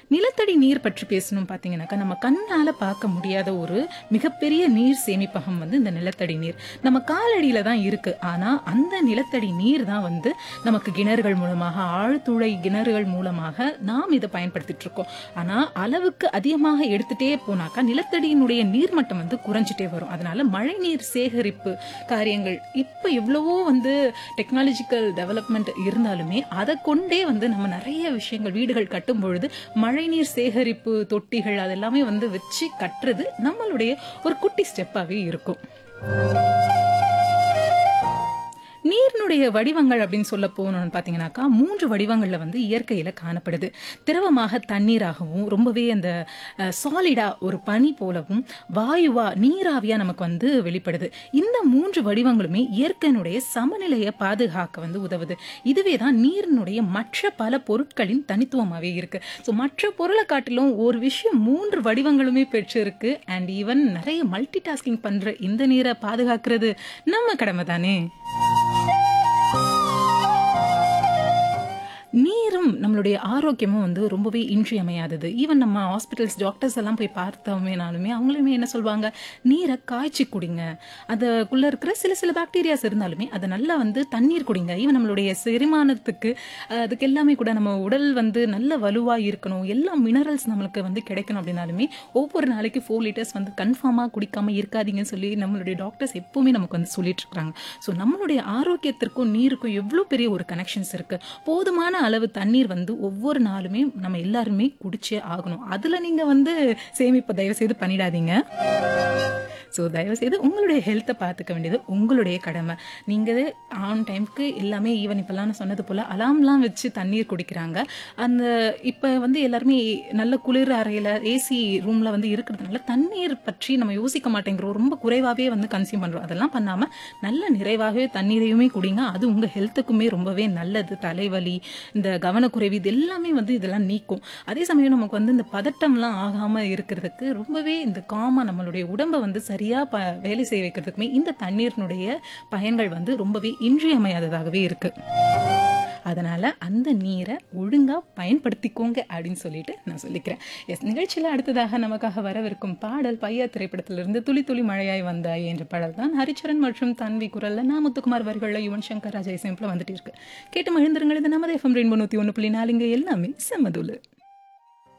நிலத்தடி நீர் பற்றி பேசணும் பார்த்தீங்கன்னாக்கா நம்ம கண்ணால பார்க்க முடியாத ஒரு மிகப்பெரிய நீர் சேமிப்பகம் வந்து இந்த நிலத்தடி நீர் நம்ம காலடியில தான் இருக்கு ஆனா அந்த நிலத்தடி நீர் தான் வந்து நமக்கு கிணறுகள் மூலமாக ஆழ்துளை கிணறுகள் மூலமாக நாம் இதை பயன்படுத்திட்டு இருக்கோம் ஆனா அளவுக்கு அதிகமாக எடுத்துட்டே போனாக்கா நிலத்தடியினுடைய நீர்மட்டம் வந்து குறைஞ்சிட்டே வரும் அதனால மழை நீர் சேகரிப்பு காரியங்கள் இப்ப எவ்வளவோ வந்து டெக்னாலஜிக்கல் டெவலப்மெண்ட் இருந்தாலுமே அதை கொண்டே வந்து நம்ம நிறைய விஷயங்கள் வீடுகள் கட்டும் பொழுது மழைநீர் சேகரிப்பு தொட்டிகள் அதெல்லாமே வந்து வச்சு கட்டுறது நம்மளுடைய ஒரு குட்டி ஸ்டெப்பாவே இருக்கும் நீரினுடைய வடிவங்கள் அப்படின்னு சொல்ல போனோம்னு பார்த்தீங்கன்னாக்கா மூன்று வடிவங்கள்ல வந்து இயற்கையில காணப்படுது திரவமாக தண்ணீராகவும் ரொம்பவே அந்த சாலிடா ஒரு பனி போலவும் வாயுவா நீராவியா நமக்கு வந்து வெளிப்படுது இந்த மூன்று வடிவங்களுமே இயற்கையினுடைய சமநிலையை பாதுகாக்க வந்து உதவுது இதுவே தான் நீரினுடைய மற்ற பல பொருட்களின் தனித்துவமாகவே இருக்கு ஸோ மற்ற பொருளை காட்டிலும் ஒரு விஷயம் மூன்று வடிவங்களுமே பெற்றிருக்கு அண்ட் ஈவன் நிறைய மல்டி டாஸ்கிங் பண்ற இந்த நீரை பாதுகாக்கிறது நம்ம கடமை தானே நீரும் நம்மளுடைய ஆரோக்கியமும் வந்து ரொம்பவே இன்றியமையாதது ஈவன் நம்ம ஹாஸ்பிட்டல்ஸ் டாக்டர்ஸ் எல்லாம் போய் பார்த்தோமேனாலுமே அவங்களுமே என்ன சொல்லுவாங்க நீரை காய்ச்சி குடிங்க அதுக்குள்ள இருக்கிற சில சில பாக்டீரியாஸ் இருந்தாலுமே அதை நல்லா வந்து தண்ணீர் குடிங்க ஈவன் நம்மளுடைய செரிமானத்துக்கு அஹ், அதுக்கு எல்லாமே கூட நம்ம உடல் வந்து நல்ல வலுவா இருக்கணும் எல்லா மினரல்ஸ் நம்மளுக்கு வந்து கிடைக்கணும் அப்படின்னாலுமே ஒவ்வொரு நாளைக்கு ஃபோர் லிட்டர்ஸ் வந்து கன்ஃபார்மாக குடிக்காம இருக்காதீங்கன்னு சொல்லி நம்மளுடைய டாக்டர்ஸ் எப்பவுமே நமக்கு வந்து சொல்லிட்டு இருக்காங்க ஸோ நம்மளுடைய ஆரோக்கியத்திற்கும் நீருக்கும் எவ்வளோ பெரிய ஒரு கனெக்ஷன்ஸ் இருக்கு போதுமான அளவு தண்ணீர் வந்து ஒவ்வொரு நாளுமே நம்ம எல்லாருமே குடிச்சே ஆகணும் அதுல நீங்க வந்து சேமிப்பு தயவு செய்து பண்ணிடாதீங்க ஸோ தயவு செய்து உங்களுடைய ஹெல்த்தை பார்த்துக்க வேண்டியது உங்களுடைய கடமை நீங்கள் ஆன் டைம்க்கு எல்லாமே ஈவன் இப்போல்லாம் நான் சொன்னது போல் அலாம்லாம் வச்சு தண்ணீர் குடிக்கிறாங்க அந்த இப்போ வந்து எல்லாருமே நல்ல குளிர் அறையில் ஏசி ரூமில் வந்து இருக்கிறதுனால தண்ணீர் பற்றி நம்ம யோசிக்க மாட்டேங்கிறோம் ரொம்ப குறைவாகவே வந்து கன்சியூம் பண்ணுறோம் அதெல்லாம் பண்ணாமல் நல்ல நிறைவாகவே தண்ணீரையுமே குடிங்க அது உங்கள் ஹெல்த்துக்குமே ரொம்பவே நல்லது தலைவலி இந்த கவனக்குறைவு இது எல்லாமே வந்து இதெல்லாம் நீக்கும் அதே சமயம் நமக்கு வந்து இந்த பதட்டம்லாம் ஆகாமல் இருக்கிறதுக்கு ரொம்பவே இந்த காமா நம்மளுடைய உடம்பை வந்து சரியா ப வேலை செய்ய வைக்கிறதுக்குமே இந்த தண்ணீரினுடைய பயன்கள் வந்து ரொம்பவே இன்றியமையாததாகவே இருக்கு அதனால அந்த நீரை ஒழுங்கா பயன்படுத்திக்கோங்க அப்படின்னு சொல்லிட்டு நான் சொல்லிக்கிறேன் எஸ் நிகழ்ச்சியில் அடுத்ததாக நமக்காக வரவிருக்கும் பாடல் பையா திரைப்படத்திலிருந்து துளி துளி மழையாய் வந்தாய் என்ற பாடல் தான் ஹரிச்சரன் மற்றும் தன்வி குரல்ல நான் முத்துக்குமார் வரிகளில் யுவன் சங்கர் ராஜா இசையமைப்பில் வந்துட்டு இருக்கு கேட்டு மகிழ்ந்துருங்கள் இது நமது எஃப்எம் ரெண்டு நூற்றி ஒன்று புள்ளி நாலுங்க எல்லாமே செம்மதுல